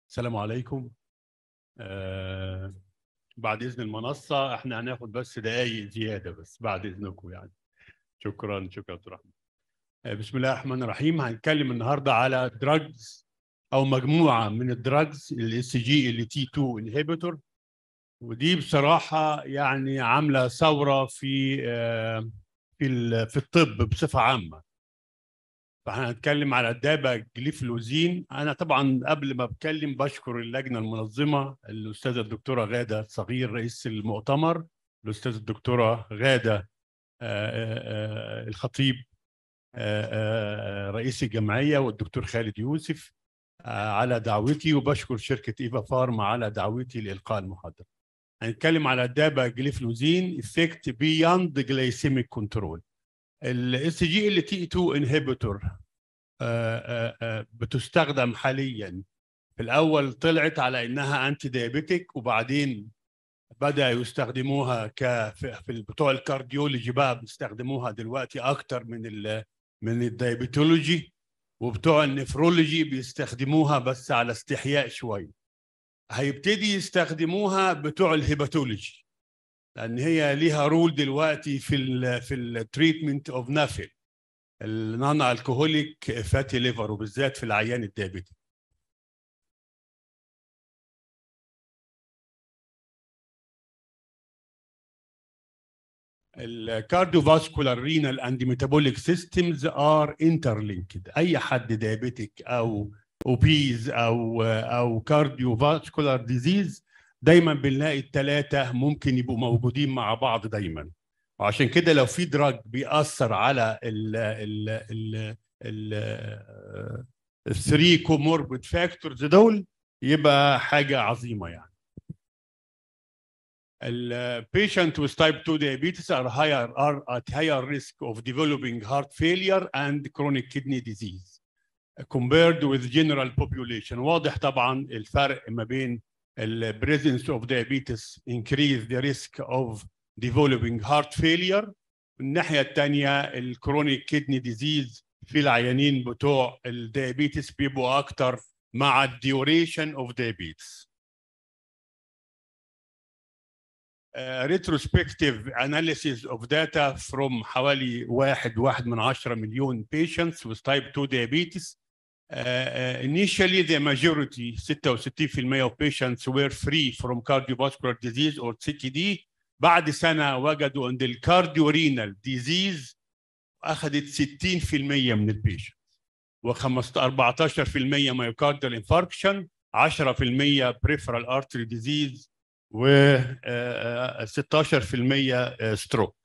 السلام عليكم آه بعد اذن المنصه احنا هناخد بس دقائق زياده بس بعد اذنكم يعني شكرا شكرا عبد الرحمن آه بسم الله الرحمن الرحيم هنتكلم النهارده على دراجز او مجموعه من الدراجز الاس جي ال تي 2 انهبيتور ودي بصراحه يعني عامله ثوره في آه في في الطب بصفه عامه فاحنا هنتكلم على الدابة جليفلوزين انا طبعا قبل ما اتكلم بشكر اللجنه المنظمه الاستاذه الدكتوره غاده صغير رئيس المؤتمر الاستاذه الدكتوره غاده الخطيب رئيس الجمعيه والدكتور خالد يوسف على دعوتي وبشكر شركه ايفا فارما على دعوتي لالقاء المحاضره هنتكلم على الدابة جليفلوزين افكت بياند جلايسيميك كنترول الاس جي ال تي 2 انهبيتور بتستخدم حاليا في الاول طلعت على انها انتي دايابيتيك وبعدين بدا يستخدموها ك في بتوع الكارديولوجي بقى بيستخدموها دلوقتي اكتر من ال من الدايابيتولوجي وبتوع النفرولوجي بيستخدموها بس على استحياء شويه هيبتدي يستخدموها بتوع الهيباتولوجي لان هي ليها رول دلوقتي في ال في التريتمنت اوف نافل النون الكهوليك فاتي ليفر وبالذات في العيان الدايابيتي الكارديوفاسكولار رينال اند ميتابوليك سيستمز ار انترلينكد اي حد دايابيتيك او اوبيز او او كارديوفاسكولار ديزيز دايما بنلاقي الثلاثه ممكن يبقوا موجودين مع بعض دايما وعشان كده لو في دراج بيأثر على ال ال ال ال الثري كوموربيد فاكتورز دول يبقى حاجه عظيمه يعني ال patient with type 2 diabetes are higher are at higher risk of developing heart failure and chronic kidney disease compared with general population واضح طبعا الفرق ما بين the presence of diabetes increase the risk of developing heart failure الناحية الثانية الكرونيك كيدني ديزيز في العيانين بتوع الديابيتس بيبقوا أكتر مع الديوريشن of diabetes. Uh, retrospective analysis of data from حوالي واحد واحد من عشرة مليون patients with type 2 diabetes Uh, uh, initially, the majority, 66% of patients were free from cardiovascular disease or CKD. بعد سنة وجدوا أن الكارديورينال ديزيز أخذت 60% من البيشنت و 14% مايوكارديال انفاركشن 10% بريفرال ارتري ديزيز و 16% ستروك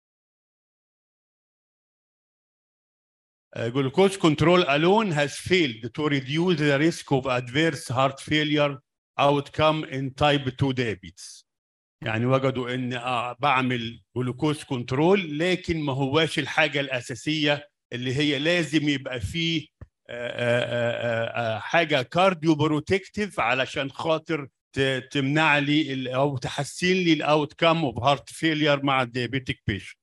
Uh, glucose control alone has failed to reduce the risk of adverse heart failure outcome in type 2 diabetes. يعني وجدوا ان آه بعمل جلوكوز كنترول لكن ما هواش الحاجه الاساسيه اللي هي لازم يبقى فيه آآ آآ حاجه كارديو بروتكتيف علشان خاطر تمنع لي او تحسن لي الاوت كام اوف هارت فيلير مع الديابيتيك بيشنت.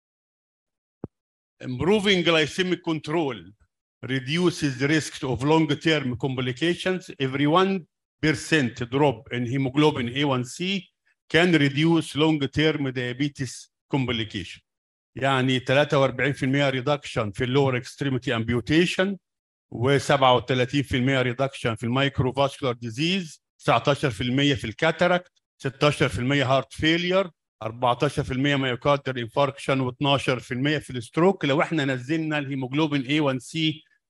improving glycemic control reduces the risk of long-term complications. Every 1% drop in hemoglobin A1C can reduce long-term diabetes complication. يعني 43% reduction في اللور extremity amputation و37% reduction في المايكروفاسكولار ديزيز 19% في الكاتاراكت 16% هارت فيلير 14% مايوكارديال انفاركشن و12% في الستروك لو احنا نزلنا الهيموجلوبين A1C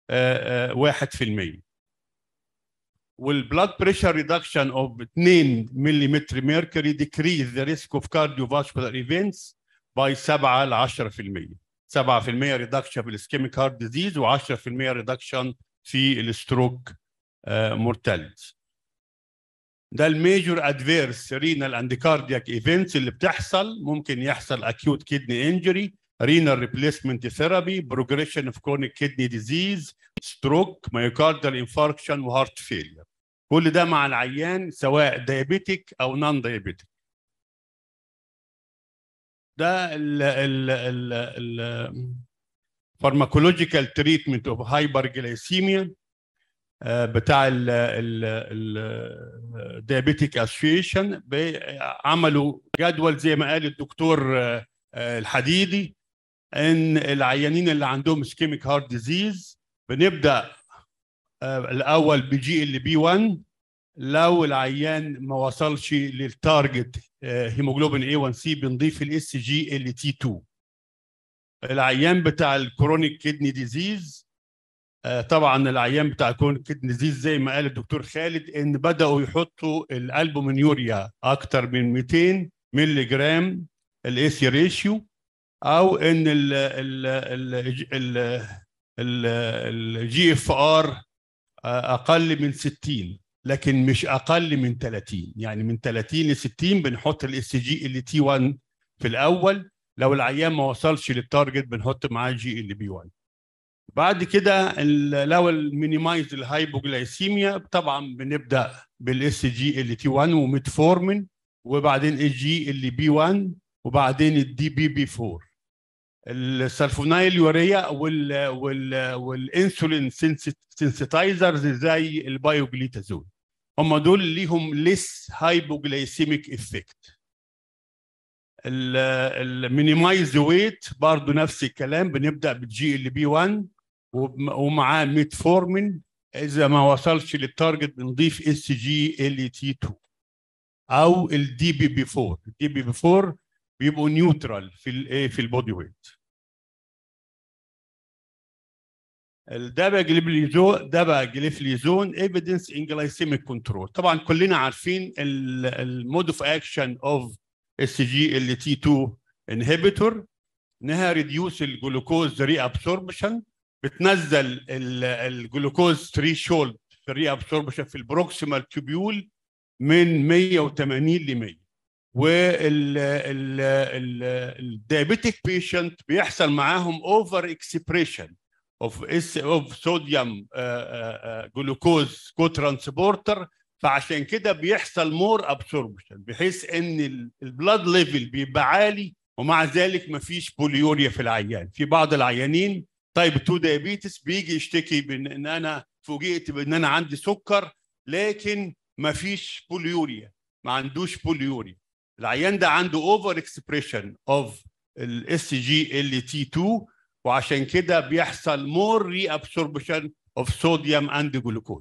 1% والبلاد بريشر ريدكشن اوف 2 ملم ميركوري decrease the risk of cardiovascular events by 7 ل 10% 7% ريدكشن في الاسكيميك هارت ديزيز و10% ريدكشن في الستروك مورتاليتي ده الميجور ادفيرس رينال اند كاردياك ايفنتس اللي بتحصل ممكن يحصل اكيوت كيدني انجري رينال ريبليسمنت ثيرابي بروجريشن اوف كرونيك كيدني ديزيز ستروك مايوكاردال انفاركشن وهارت فيلير كل ده مع العيان سواء دايابيتيك او نون دايابيتيك ده ال ال ال ال pharmacological treatment of hyperglycemia آه، بتاع الديابيتيك اسوشيشن عملوا جدول زي ما قال الدكتور آه، آه، الحديدي ان العيانين اللي عندهم اسكيميك هارت ديزيز بنبدا الاول بجي ال بي 1 لو العيان ما وصلش للتارجت هيموجلوبين اي 1 سي بنضيف الاس جي ال تي 2 العيان بتاع الكرونيك كيدني ديزيز طبعا العيان بتاع الكرونيك كيدني ديزيز زي ما قال الدكتور خالد ان بداوا يحطوا الالبومينيوريا اكتر من 200 مللي جرام الاي ريشيو او ان ال ال ال ال الجي اف ار اقل من 60 لكن مش اقل من 30 يعني من 30 ل 60 بنحط الاس جي ال تي 1 في الاول لو العيان ما وصلش للتارجت بنحط معاه جي ال بي 1 بعد كده لو المينيمايز الهايبوجلايسيميا طبعا بنبدا بالاس جي ال تي 1 وميتفورمين وبعدين الجي ال بي 1 وبعدين الدي بي بي 4 السلفونايل يوريا وال وال والانسولين سنسيتايزرز زي البايوجليتازول هم دول ليهم ليس هايبوجلايسيميك افكت المينيمايز ويت برضه نفس الكلام بنبدا بالجي ال بي 1 ومعاه ميتفورمين اذا ما وصلش للتارجت بنضيف اس جي ال تي 2 او الدي بي بي 4 الدي بي بي 4 بيبقوا نيوترال في الايه في البودي ويت الداباجليفليزون داباجليفليزون ايفيدنس ان جلايسيميك كنترول طبعا كلنا عارفين المود اوف اكشن اوف اس جي ال تي 2 انهبيتور انها ريديوس الجلوكوز ري ابسوربشن بتنزل الجلوكوز ثريشولد في الري ابسوربشن في البروكسيمال تيوبيول من 180 ل 100 والديابيتيك بيشنت بيحصل معاهم اوفر اكسبريشن اوف اس اوف صوديوم جلوكوز كو ترانسبورتر فعشان كده بيحصل مور ابسوربشن بحيث ان البلاد ليفل بيبقى عالي ومع ذلك مفيش بوليوريا في العيان في بعض العيانين تايب 2 دايابيتس بيجي يشتكي بان انا فوجئت بان انا عندي سكر لكن مفيش بوليوريا ما عندوش بوليوريا العيان ده عنده اوفر اكسبريشن اوف الاس جي ال تي 2 وعشان كده بيحصل مور ري ابسوربشن اوف صوديوم اند جلوكوز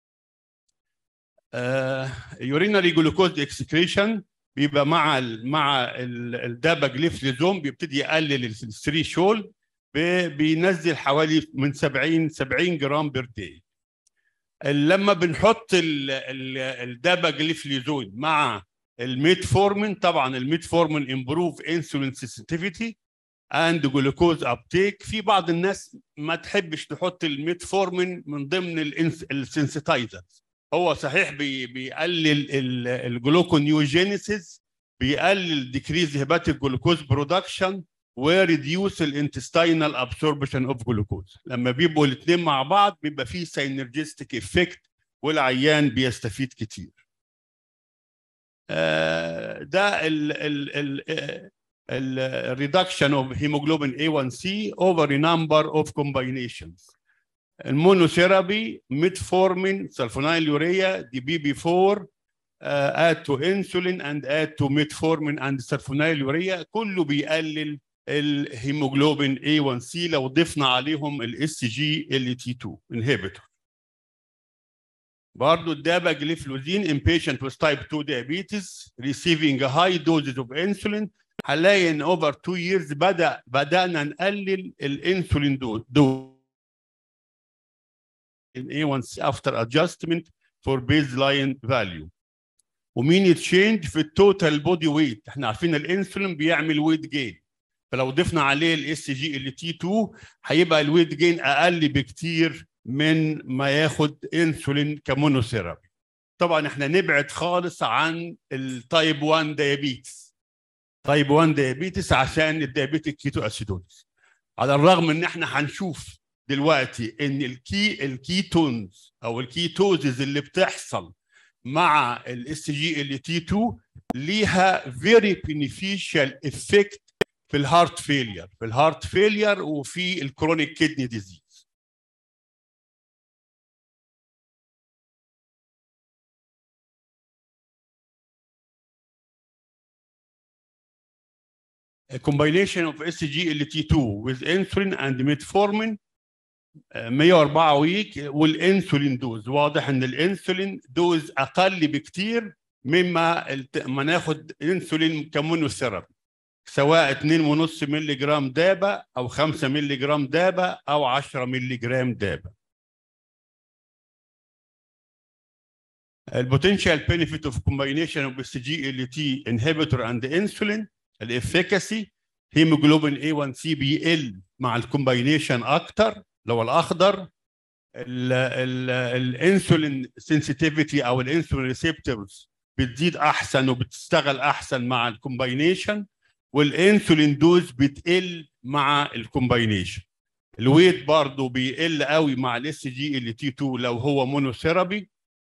يورينري جلوكوز اكسكريشن بيبقى مع ال مع الداباجليفليزوم بيبتدي يقلل الثري شول بينزل حوالي من 70 70 جرام بير داي لما بنحط الداباجليفليزون مع الميتفورمين طبعا الميتفورمين امبروف انسولين سنسيتيفيتي اند جلوكوز ابتيك في بعض الناس ما تحبش تحط الميتفورمين من ضمن السنسيتايزرز هو صحيح بي بيقلل الجلوكونيوجينيسيس بيقلل ديكريز هيباتيك جلوكوز برودكشن وريديوس الانتستينال ابسوربشن اوف جلوكوز لما بيبقوا الاثنين مع بعض بيبقى فيه سينرجستيك افكت والعيان بيستفيد كتير ده ال ال ال الريدكشن اوف هيموجلوبين A1C over a number of combinations المونوثيرابي ميتفورمين سلفونايل يوريا دي بي بي 4 اد تو انسولين اند اد تو ميتفورمين اند سلفونايل يوريا كله بيقلل الهيموجلوبين A1C لو ضفنا عليهم الاس جي ال تي 2 انهبيتور برضه الداباجليفلوزين in patient with type 2 diabetes receiving high doses of insulin هنلاقي ان over 2 years بدا بدانا نقلل الانسولين دوز in A1C after adjustment for baseline value ومين يتشينج في التوتال بودي ويت احنا عارفين الانسولين بيعمل ويت جين فلو ضفنا عليه الاس جي ال تي 2 هيبقى الويت جين اقل بكتير من ما ياخد انسولين كمونوثيرابي طبعا احنا نبعد خالص عن التايب 1 ديابيتس تايب 1 ديابيتس عشان الديابيتيك كيتو اسيدوز على الرغم ان احنا هنشوف دلوقتي ان الكي الكيتونز او الكيتوزز اللي بتحصل مع الاس جي ال تي 2 ليها فيري بينيفيشال افكت في الهارت فيلير في الهارت فيلير وفي الكرونيك كيدني ديزيز a combination of SGLT2 with insulin and metformin 104 ويك والانسولين دوز واضح ان الانسولين دوز اقل بكتير مما ما ناخد انسولين كمونوثيرابي سواء 2.5 مللي جرام دابا او 5 مللي جرام دابا او 10 مللي جرام دابا البوتنشال بينيفيت اوف كومباينيشن اوف اس جي ال تي انهبيتور اند انسولين الافيكاسي هيموجلوبين A1C بيقل مع الكومباينيشن اكتر لو الاخضر الانسولين سنسيتيفيتي او الانسولين ريسبتورز بتزيد احسن وبتشتغل احسن مع الكومباينيشن والانسولين دوز بتقل مع الكومباينيشن الويت برضه بيقل قوي مع الاس جي ال تي 2 لو هو مونوثيرابي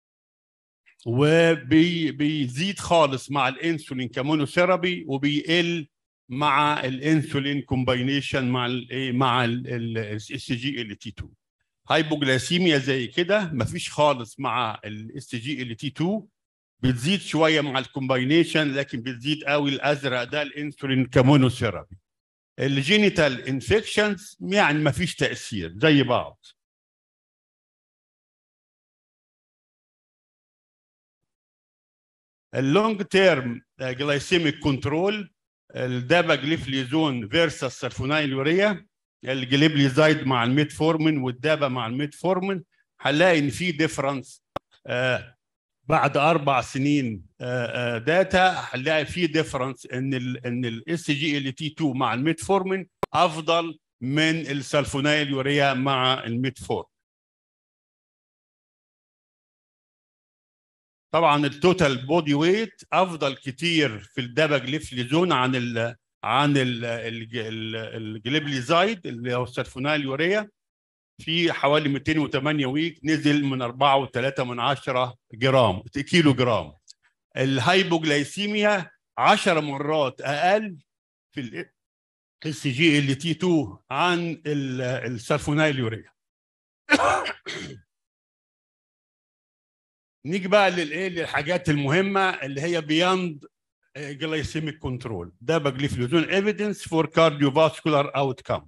وبيزيد خالص مع الانسولين كمونوثيرابي وبيقل مع الانسولين كومباينيشن مع الايه مع الاس جي ال تي 2 هايبوجلاسيميا زي كده مفيش خالص مع الاس جي ال تي 2 بتزيد شويه مع الكومباينيشن لكن بتزيد قوي الازرق ده الانسولين كمونوثيرابي الجينيتال انفكشنز يعني مفيش تاثير زي بعض اللونج تيرم جلايسيميك كنترول الداباجليفليزون فيرسس سلفونايل يوريا الجليبليزايد مع الميتفورمين والدابا مع الميتفورمين هنلاقي ان في ديفرنس آه بعد اربع سنين آه آه داتا هنلاقي في ديفرنس ان ال ان الاس جي ال تي 2 مع الميتفورمين افضل من السلفونايل يوريا مع الميتفورمين طبعا التوتال بودي ويت افضل كتير في الداباجليفليزون عن ال عن الجليبليزايد اللي هو السلفونال يوريا في حوالي 208 ويك نزل من 4.3 من 10 جرام كيلو جرام الهايبوجلايسيميا 10 مرات اقل في الاس جي ال تي 2 عن السلفونال يوريا نيجي بقى للايه للحاجات المهمه اللي هي بياند جلايسيميك كنترول ده بجليفلوزون ايفيدنس فور كارديوفاسكولار اوتكم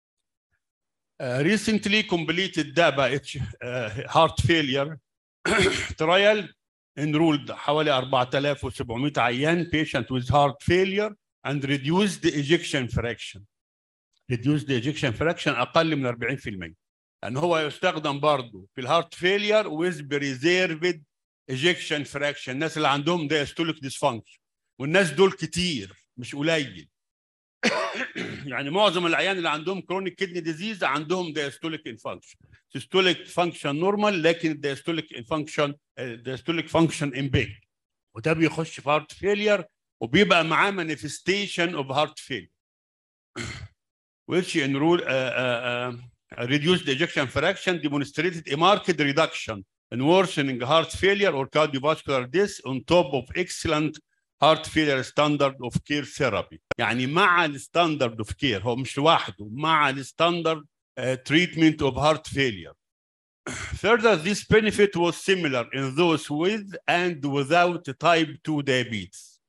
recently completed DABA uh, heart failure trial enrolled حوالي 4700 عيان patient with heart failure and reduced the ejection fraction reduced the ejection fraction اقل من 40% لان هو يستخدم برضه في الهارت فيلير ويز بريزيرفد ايجكشن فراكشن الناس اللي عندهم دايستوليك ديسفانكشن والناس دول كتير مش قليل يعني معظم العيان اللي عندهم كرونيك كدني ديزيز عندهم دايستوليك انفانكشن سيستوليك فانكشن نورمال لكن الدايستوليك انفانكشن الدايستوليك فانكشن امبيك وده بيخش في هارت فيلير وبيبقى معاه مانيفستيشن اوف هارت فيلير which enroll uh, uh, uh, reduced ejection fraction demonstrated a marked reduction in worsening heart failure or cardiovascular death on top of excellent heart failure standard of care therapy يعني مع الستاندرد اوف كير هو مش لوحده مع الستاندرد treatment of heart failure Further, this benefit was similar in those with and without type 2 diabetes.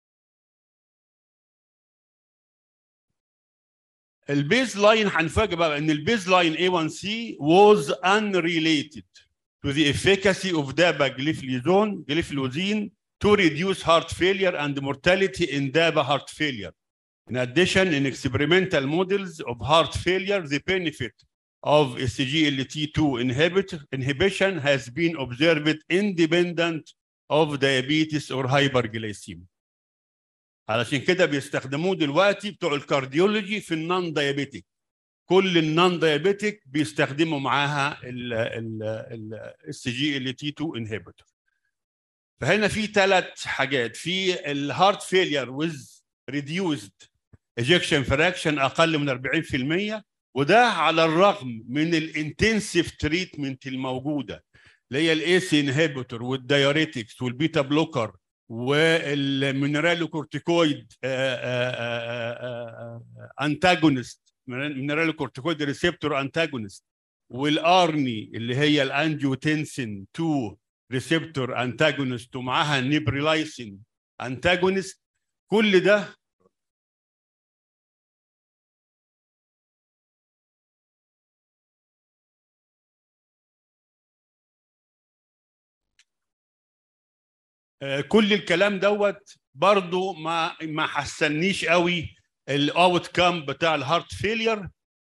البيز لاين هنفاجئ بقى ان البيز لاين A1C was unrelated to the efficacy of dapagliflozin gliflozin to reduce heart failure and mortality in DABA heart failure. In addition, in experimental models of heart failure, the benefit of SGLT2 inhibit, inhibition has been observed independent of diabetes or hyperglycemia. علشان كده بيستخدموه دلوقتي بتوع الكارديولوجي في النون دايابيتيك كل النون دايابيتيك بيستخدموا معاها الاس جي ال تي 2 انهبيتور فهنا في ثلاث حاجات في الهارت فيلير ويز ريديوزد ايجكشن فراكشن اقل من 40% وده على الرغم من الانتنسيف تريتمنت الموجوده اللي هي الايسي انهبيتور والدايوريتكس والبيتا بلوكر والمينرالوكورتيكويد انتاجونست مينرالوكورتيكويد ريسبتور انتاجونست والارني اللي هي الانجيوتنسين 2 ريسبتور انتاجونست ومعاها نيبريلايسين انتاجونست كل ده آه، كل الكلام دوت برضو ما ما حسنيش قوي الاوت كام بتاع الهارت فيلير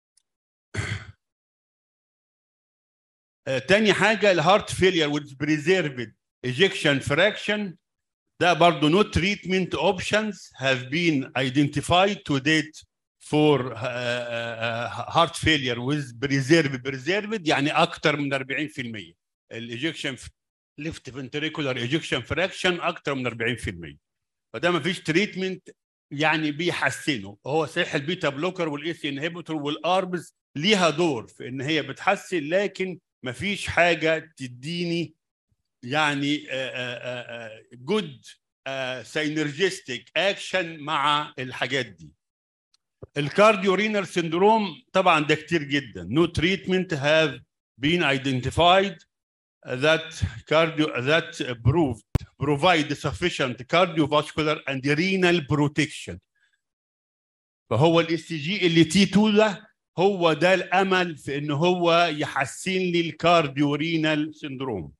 تاني حاجه الهارت فيلير with preserved ejection fraction ده برضو no treatment options have been identified to date for uh, uh, heart failure with preserved preserved يعني اكتر من 40% الايجكشن ليفت فنتريكولار ايجكشن فراكشن اكتر من 40% فده ما فيش تريتمنت يعني بيحسنه هو صحيح البيتا بلوكر والاي سي انهبيتور والاربز ليها دور في ان هي بتحسن لكن ما فيش حاجه تديني يعني جود سينرجستيك اكشن مع الحاجات دي الكارديو رينال سيندروم طبعا ده كتير جدا نو تريتمنت هاف been identified that cardio that proved provide sufficient cardiovascular and renal protection فهو الاس تي جي اللي تي 2 ده هو ده الامل في ان هو يحسن لي الكارديو رينال سيندروم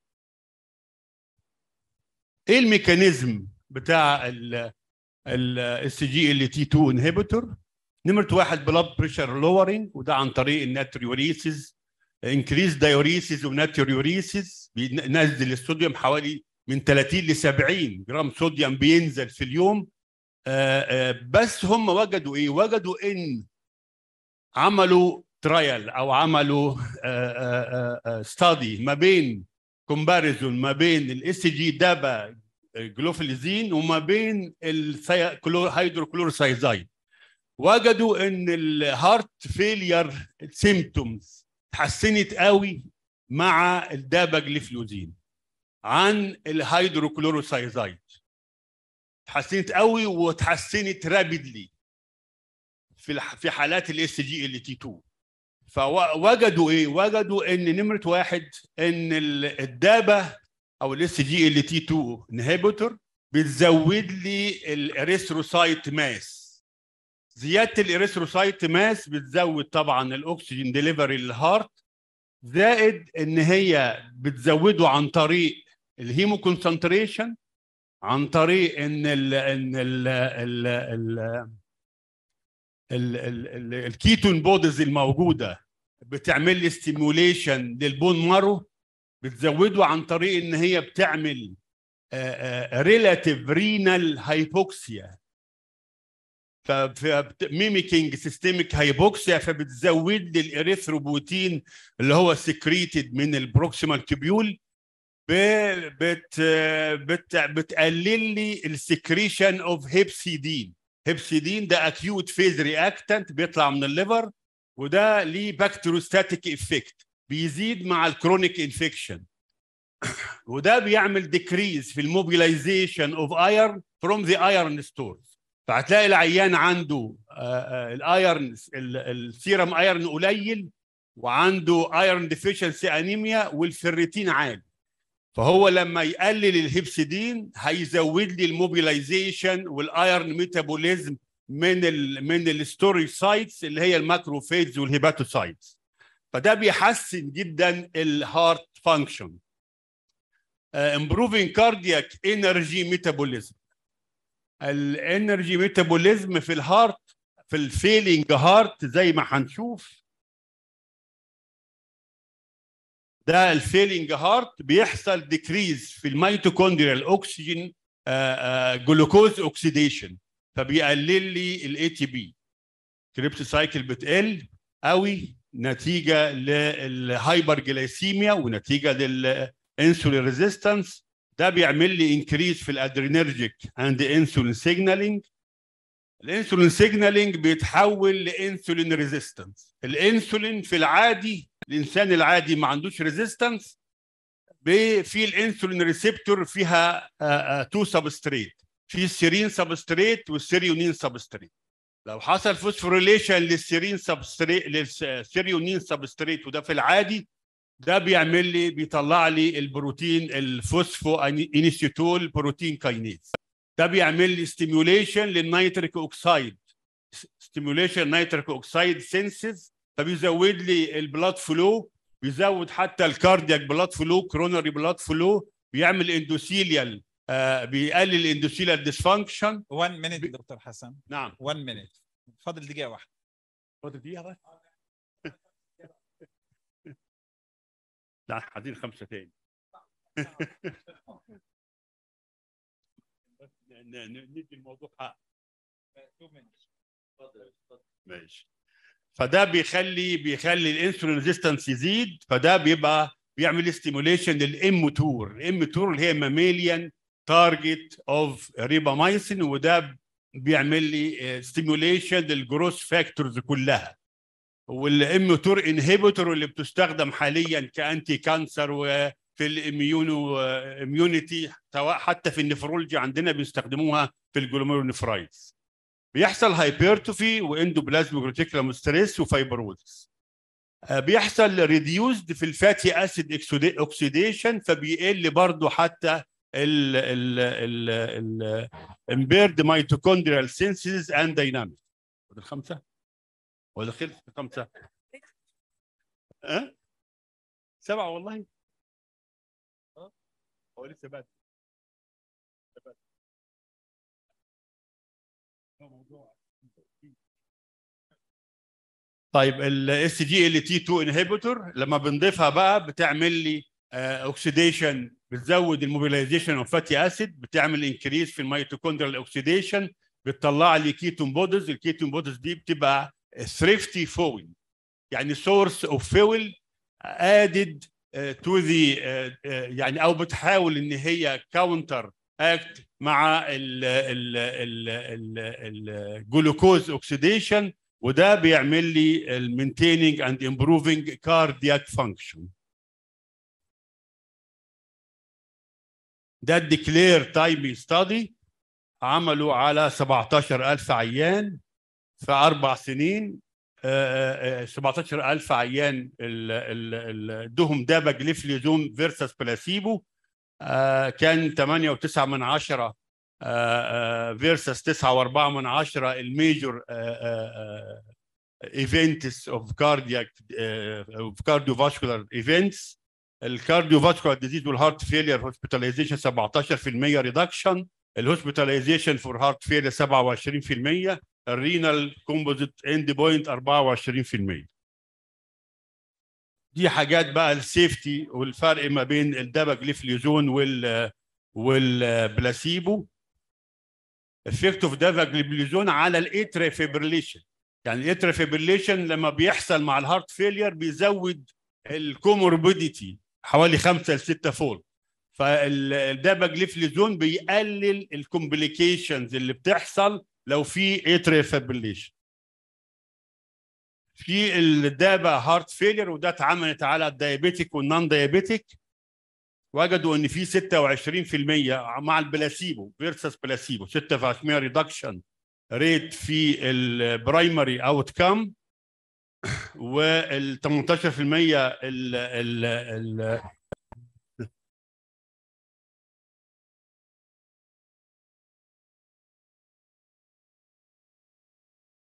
ايه الميكانيزم بتاع الاس جي ال تي 2 انهبيتور نمره واحد بلاد بريشر لورنج وده عن طريق الناتريوريسيس انكريز دايوريسيس وناتريوريسيس بينزل الصوديوم حوالي من 30 ل 70 جرام صوديوم بينزل في اليوم آآ آآ بس هم وجدوا ايه؟ وجدوا ان عملوا ترايل او عملوا ستادي ما بين كومباريزون ما بين الاس جي دابا جلوفليزين وما بين الهيدروكلوروسايزايد وجدوا ان الهارت فيلير سيمتومز اتحسنت قوي مع الدابا جليفلوزين عن الهيدروكلوروسايزايد اتحسنت قوي واتحسنت رابيدلي في في حالات الاس جي ال تي 2 فوجدوا ايه؟ وجدوا ان نمره واحد ان الدابه او الاس جي ال تي 2 انهبيتور بتزود لي الاريثروسايت ماس زياده الاريثروسايت ماس بتزود طبعا الاكسجين ديليفري للهارت زائد ان هي بتزوده عن طريق الهيمو كونسنتريشن عن طريق ان ال ان ال ال ال الكيتون بودز الموجوده بتعمل لي ستيموليشن للبون مارو بتزوده عن طريق ان هي بتعمل ريلاتيف رينال هايبوكسيا فميميكينج سيستميك هايبوكسيا فبتزود لي الاريثروبوتين اللي هو سكريتد من البروكسيمال تيبيول بت بت بتقلل لي السكريشن اوف هيبسيدين هيبسيدين ده اكيوت فيز رياكتنت بيطلع من الليفر وده ليه بكتيروستاتيك افكت بيزيد مع الكرونيك انفكشن وده بيعمل ديكريز في الموبيلايزيشن اوف ايرن فروم ذا ايرن ستورز فهتلاقي العيان عنده الايرن السيرم ايرن قليل وعنده ايرن ديفيشنسي انيميا والفيريتين عالي فهو لما يقلل الهيبسيدين هيزود لي الموبيلايزيشن والايرن ميتابوليزم من ال من الستوري سايتس اللي هي الماكروفيجز والهيباتوسايتس فده بيحسن جدا الهارت فانكشن امبروفينج كاردياك انرجي ميتابوليزم الانرجي ميتابوليزم في الهارت في الفيلينج هارت زي ما هنشوف ده الفيلينج هارت بيحصل ديكريز في الميتوكوندريال اوكسجين جلوكوز اوكسيديشن فبيقلل لي الاي تي بي كريبت سايكل بتقل قوي نتيجه للهايبر جلايسيميا ونتيجه للانسولين ريزيستنس ده بيعمل لي انكريز في الادرينرجيك اند انسولين سيجنالينج الانسولين سيجنالينج بيتحول لانسولين ريزيستنس الانسولين في العادي الانسان العادي ما عندوش ريزيستنس في الانسولين ريسبتور فيها تو سبستريت في السيرين سبستريت والسيريونين سبستريت لو حصل فوسفوريليشن للسيرين سبستريت للسيريونين سبستريت وده في العادي ده بيعمل لي بيطلع لي البروتين الفوسفو انستيتول بروتين كاينيز ده بيعمل لي ستيميوليشن للنيتريك اوكسايد ستيميوليشن نيتريك اوكسايد سينسز فبيزود لي البلاد فلو بيزود حتى الكاردياك بلاد فلو كرونري بلاد فلو بيعمل اندوثيليال آه، بيقلل الاندوثيلال ديسفانكشن 1 مينيت دكتور حسن نعم 1 مينيت فاضل دقيقه واحده فاضل دقيقه بس لا عايزين خمسه تاني ن- ن- ندي الموضوع حق ماشي فده بيخلي بيخلي الانسولين ريزيستنس يزيد فده بيبقى بيعمل ستيموليشن للام تور الام تور اللي هي ماميليان تارجت اوف ريبامايسين وده بيعمل لي ستيموليشن للجروس فاكتورز كلها والام تور انهبيتور اللي بتستخدم حاليا كانتي كانسر وفي الاميونو اميونيتي سواء حتى في النفرولوجي عندنا بيستخدموها في الجلوميرونيفرايتس بيحصل هايبرتوفي واندوبلازميك ريتيكولوم ستريس وفايبروزس آه، بيحصل ريديوزد في الفاتي اسيد اوكسيديشن فبيقل برضه حتى ال ال ال ال امبيرد ميتوكوندريال سينسز اند دايناميك الخمسه ولا خلص خمسه ها سبعه والله اه هو لسه بدري لسه بدري. هو موضوع طيب الاس جي ال تي 2 انهبيتور لما بنضيفها بقى بتعمل لي اوكسيديشن بتزود الموبيلايزيشن اوف فاتي اسيد بتعمل انكريز في الميتوكوندريال اوكسيديشن بتطلع لي كيتون بودز الكيتون بودز دي بتبقى ثريفتي فويل يعني سورس اوف فويل ادد تو ذا يعني او بتحاول ان هي كاونتر اكت مع الجلوكوز اوكسيديشن وده بيعمل لي المينتيننج اند امبروفنج كاردياك فانكشن ده الديكلير تايمي ستادي عملوا على 17000 عيان في اربع سنين آه، آه، 17000 عيان ال- ال- ال- ادوهم داباجليفليزوم فيرسس بلاسيبو آه، كان 8 و9 من 10 فيرسس 9 و4 من 10 الميجور ايفنتس اوف كاردياك اوف كارديوفاسكولار ايفنتس الكارديوفاسكولار ديزيز والهارت فيلير هوسبيتاليزيشن 17% ريدكشن الهوسبيتاليزيشن فور هارت فيلير 27% الرينال كومبوزيت اند بوينت 24% دي حاجات بقى السيفتي والفرق ما بين الداباجليفليزون وال والبلاسيبو افكت اوف دافاجليبليزون على الاتري فيبريليشن يعني الاتري فيبريليشن لما بيحصل مع الهارت فيلير بيزود الكوموربيديتي حوالي 5 ل 6 فولد فالداباجليفليزون بيقلل الكومبليكيشنز اللي بتحصل لو في اتري فيبريليشن في الدابا هارت فيلير وده اتعملت على الدايابيتيك والنون دايابيتيك وجدوا ان في 26% مع البلاسيبو فيرسس بلاسيبو 6% ريدكشن ريت في البرايمري اوت كام وال 18% ال ال ال